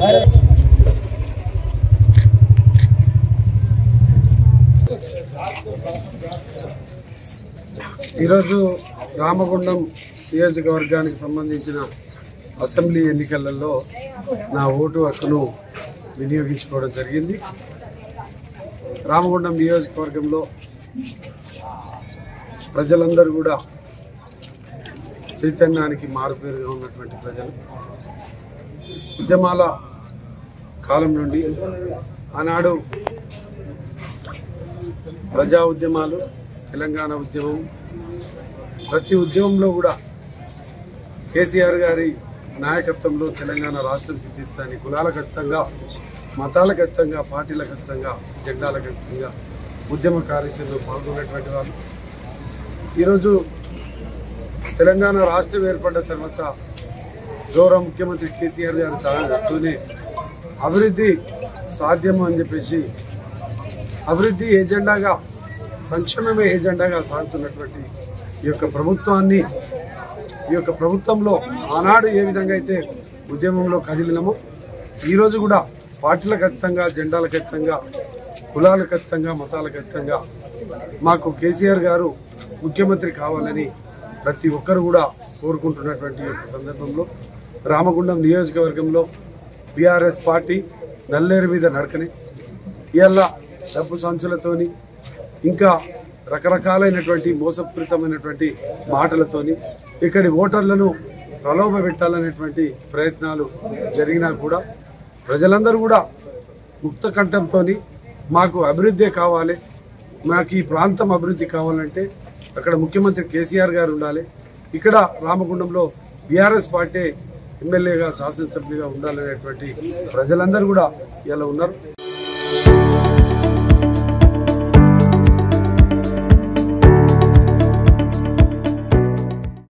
ఈరోజు రామగుండం నియోజకవర్గానికి సంబంధించిన అసెంబ్లీ ఎన్నికలలో నా ఓటు హక్కును వినియోగించుకోవడం జరిగింది రామగుండం నియోజకవర్గంలో ప్రజలందరూ కూడా చైతన్యానికి మారుపేరుగా ఉన్నటువంటి ప్రజలు ఉద్యమాల కాలం నుండి ఆనాడు ప్రజా ఉద్యమాలు తెలంగాణ ఉద్యమం ప్రతి ఉద్యమంలో కూడా కేసీఆర్ గారి నాయకత్వంలో తెలంగాణ రాష్ట్రం సిద్ధిస్తాని కులాల ఖచ్చితంగా మతాల ఖచ్చితంగా పార్టీల ఖచ్చితంగా జెండాల ఖచ్చితంగా ఉద్యమ కార్యాచరణలో పాల్గొన్నటువంటి వాళ్ళు ఈరోజు తెలంగాణ రాష్ట్రం ఏర్పడ్డ తర్వాత గౌరవ ముఖ్యమంత్రి కేసీఆర్ గారి తూనే అభివృద్ధి సాధ్యము అని చెప్పేసి అభివృద్ధి ఏజెండాగా సంక్షేమమే ఏజెండాగా సాగుతున్నటువంటి ఈ యొక్క ప్రభుత్వాన్ని ఈ యొక్క ప్రభుత్వంలో ఆనాడు ఏ విధంగా అయితే ఉద్యమంలో కదిలినామో ఈరోజు కూడా పార్టీల ఖచ్చితంగా జెండాల ఖచ్చితంగా కులాల ఖచ్చితంగా మతాల ఖచ్చితంగా మాకు కేసీఆర్ గారు ముఖ్యమంత్రి కావాలని ప్రతి ఒక్కరు కూడా కోరుకుంటున్నటువంటి ఈ యొక్క సందర్భంలో రామగుండం నియోజకవర్గంలో బీఆర్ఎస్ పార్టీ నల్లేరు మీద నడకని ఇవాళ డబ్బు సంచులతోని ఇంకా రకరకాలైనటువంటి మోసపూరితమైనటువంటి మాటలతోని ఇక్కడి ఓటర్లను ప్రలోభ పెట్టాలనేటువంటి ప్రయత్నాలు జరిగినా కూడా ప్రజలందరూ కూడా ముక్త కంఠంతో మాకు అభివృద్ధి కావాలి మాకు ఈ ప్రాంతం అభివృద్ధి కావాలంటే అక్కడ ముఖ్యమంత్రి కేసీఆర్ గారు ఉండాలి ఇక్కడ రామగుండంలో బీఆర్ఎస్ పార్టీ ఎమ్మెల్యేగా శాసనసభ్యులుగా ఉండాలనేటువంటి ప్రజలందరూ కూడా ఇలా ఉన్నారు